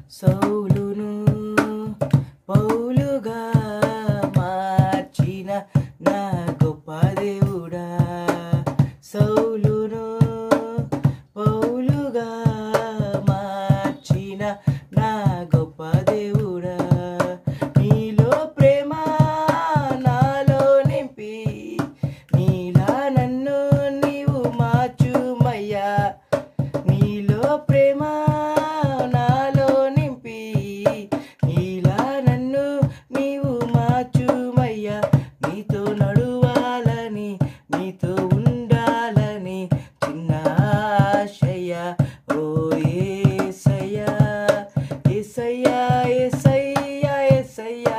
సౌలును పౌలుగా మార్చిన నా గొప్ప దేవుడా సౌలును పౌలుగా మార్చిన నా గొప్ప దేవుడా నీలో ప్రేమ నాలో నింపి నీలా నన్ను నీవు మార్చుమయ్యా నీలో ప్రేమ నాలో నింపి నీలా నన్ను నీవు మార్చుమయ్యా నీతో నడువాలని నీతో ఉండాలని చిన్న ఆశయ ఓ ఏసయ్యా ఏసయ్యా ఏసయ్యా ఏసయ్యా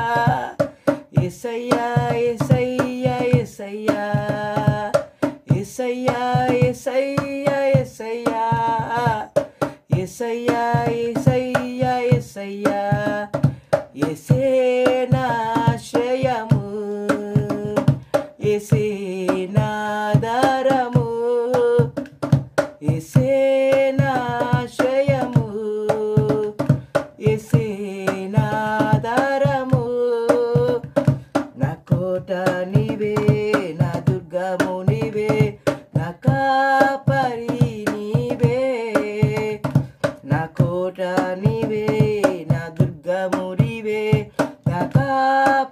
ఏసయ్యా ఏసయ్యా ఏసయ్యా ఏసయ్యా ఏసయ్యా ఏసయ్యా ఏసయ్యా ఏసయ్యా ఏసయ్యా ఏసే నాశ్రయము ఏసే నాదారము ఏసే నాశ్రయము ఏసే నాదారము నా కోట నీవే నా దుర్గము నీవే నా కాపరి నీవే నా కోట నీవే నా దుర్గము నీవే నా కాపరి